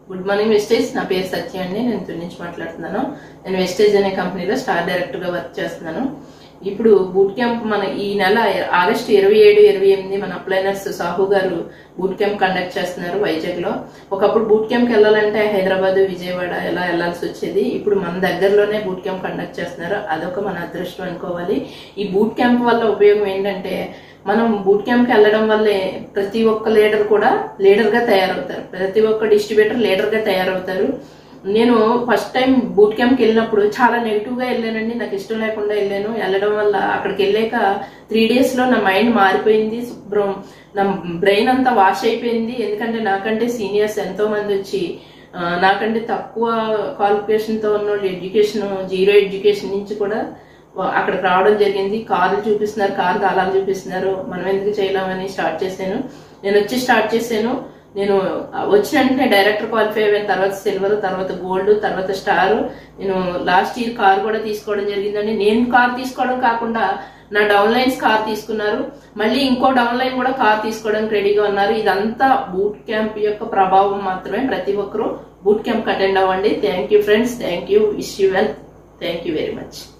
good morning wastage నా పేరు సత్య అండి నేను తుని నుంచి మాట్లాడుతున్నాను నేను వెస్టేజ్ అనే కంపెనీలో స్టార్ డైరెక్టర్ గా వర్క్ చేస్తున్నాను ఇప్పుడు బూట్ క్యాంప్ మన ఈ నెల ఆగస్టు ఇరవై ఏడు ఇరవై ఎనిమిది మన అప్లైనర్స్ సాహు గారు బూట్ క్యాంప్ కండక్ట్ చేస్తున్నారు వైజాగ్ లో ఒకప్పుడు బూట్ క్యాంప్ వెళ్ళాలంటే హైదరాబాద్ విజయవాడ ఎలా వెళ్లాల్సి వచ్చేది ఇప్పుడు మన దగ్గరలోనే బూట్ క్యాంప్ కండక్ట్ చేస్తున్నారు అదొక మన అదృష్టం అనుకోవాలి ఈ బూట్ క్యాంప్ వల్ల ఉపయోగం ఏంటంటే మనం బూట్ క్యాంప్కి వెళ్ళడం వల్లే ప్రతి ఒక్క లీడర్ కూడా లీడర్ గా తయారవుతారు ప్రతి ఒక్క డిస్ట్రిబ్యూటర్ లీడర్ గా తయారవుతారు నేను ఫస్ట్ టైం బూట్ క్యాంప్కి వెళ్ళినప్పుడు చాలా నెగిటివ్ గా వెళ్ళానండి నాకు ఇష్టం లేకుండా వెళ్ళాను వెళ్ళడం వల్ల అక్కడికి వెళ్ళాక త్రీ డేస్ లో నా మైండ్ మారిపోయింది శుభ్రం నా బ్రెయిన్ అంతా వాష్ అయిపోయింది ఎందుకంటే నాకంటే సీనియర్స్ ఎంతో మంది వచ్చి ఆ, నాకంటే తక్కువ క్వాలిఫికేషన్ తో ఉన్న ఎడ్యుకేషన్ జీరో ఎడ్యుకేషన్ నుంచి కూడా వా- అక్కడికి రావడం జరిగింది కార్లు చూపిస్తున్నారు కారు తాళాలు చూపిస్తున్నారు మనం ఎందుకు చేయలేమని స్టార్ట్ చేశాను నేను వచ్చి స్టార్ట్ చేశాను నేను వచ్చిన వెంటనే డైరెక్టర్ క్వాలిఫై అయిన తర్వాత సిల్వర్ తర్వాత గోల్డ్ తర్వాత స్టార్ నేను లాస్ట్ ఇయర్ కార్ కూడా తీసుకోవడం జరిగిందండి నేను కార్ తీసుకోవడం కాకుండా నా డౌన్ లైన్స్ కార్ తీసుకున్నారు మళ్ళీ ఇంకో డౌన్ లైన్ కూడా కార్ తీసుకోవడానికి రెడీగా ఉన్నారు ఇదంతా బూట్ క్యాంప్ యొక్క ప్రభావం మాత్రమే ప్రతి ఒక్కరూ బూట్ క్యాంప్ అటెండ్ అవ్వండి thank you friends thank you wish you well thank you very much